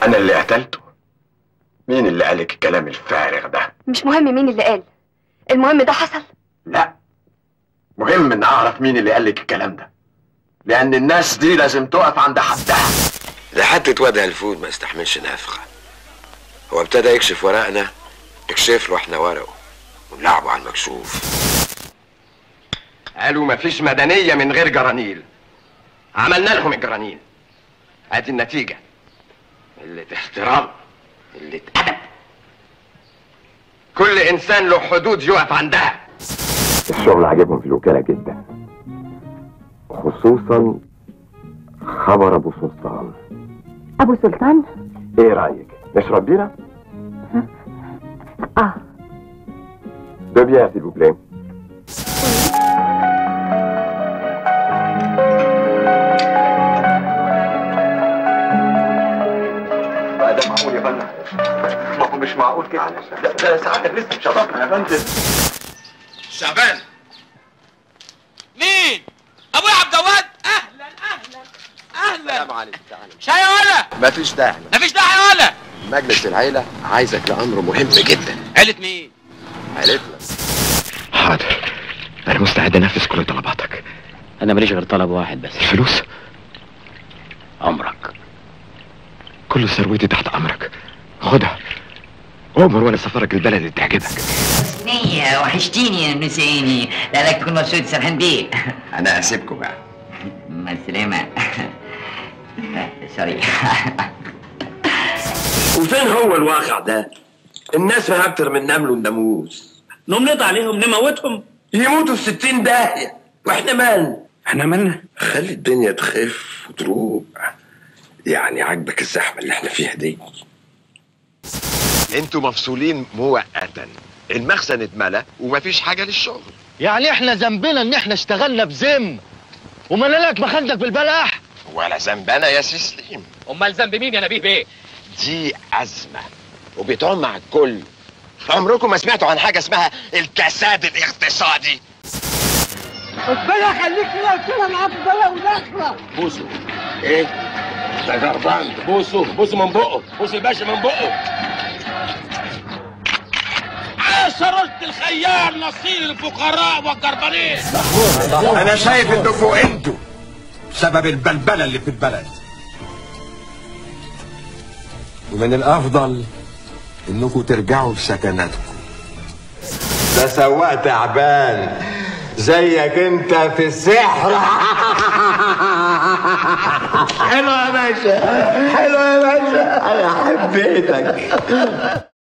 انا اللي قتلته مين اللي قالك الكلام الفارغ ده مش مهم مين اللي قال المهم ده حصل لا مهم ان اعرف مين اللي قالك الكلام ده لان الناس دي لازم تقف عند حدها لحد اتواد الفود ما يستحملش نفخة هو ابتدى يكشف ورقنا يكشف له احنا ورقه ونلعبه على المكشوف قالوا مفيش مدنية من غير جرانيل عملنا لهم الجرانيل ادي النتيجة قلة احترام قلة أدب كل إنسان له حدود يقف عندها الشغل عجبهم في الوكالة جدا خصوصا خبر أبو سلطان ابو سلطان إيه رأيك؟ نشرب بيرة؟ اه دو بيان s'il vous plaît ده معقول يا فندم ما هو مش معقول كده ده, ده ساعتك لسه شرفنا يا فندم شعبان مين؟ ابويا عبد الجواد اهلا اهلا اهلا عليكم تعالى شاي ولا مفيش داعي مفيش داعي ولا مجلس العيلة عايزك لأمر مهم جدا عيلة مين؟ عيلتنا حاضر أنا مستعد أنفذ كل طلباتك انا ماليش غير طلب واحد بس الفلوس عمرك كل ثروتي تحت أمرك خدها عمر وأنا سفرك البلد اللي تعجبك نية وحشتيني يا نسيني لعلك تكون مبسوط سرحان بيه أنا هسيبكم بقى مع السلامة سوري وفين هو الواقع ده؟ الناس ما اكتر من نمل والناموس نمرض عليهم نموتهم يموتوا في ستين داهية واحنا مالنا؟ احنا مالنا خلي الدنيا تخف وتروق يعني عاجبك الزحمة اللي احنا فيها دي انتوا مفصولين مؤقتا المخزن اتملى ومفيش حاجة للشغل يعني احنا ذنبنا ان احنا اشتغلنا بذم وما لك مخدك بالبلح ولا ذنبنا يا سي سليم امال ذنب مين يا نبيه بيه؟ دي أزمة وبتعم مع الكل عمركم ما سمعتوا عن حاجة اسمها الكساد الاقتصادي ربنا يخليك كده كده معاك بلا وداخله بوسو ايه؟ ده جربان بوسه بوسه من بقه بوسه الباشا من بقه عاش رشد الخيال نصير الفقراء والجربانين انا شايف انكم انتوا سبب البلبلة اللي في البلد ومن الافضل انكم ترجعوا لسكناتكم ده سواق تعبان زيك انت في السحر حلو يا باشا حلو يا باشا انا حبيتك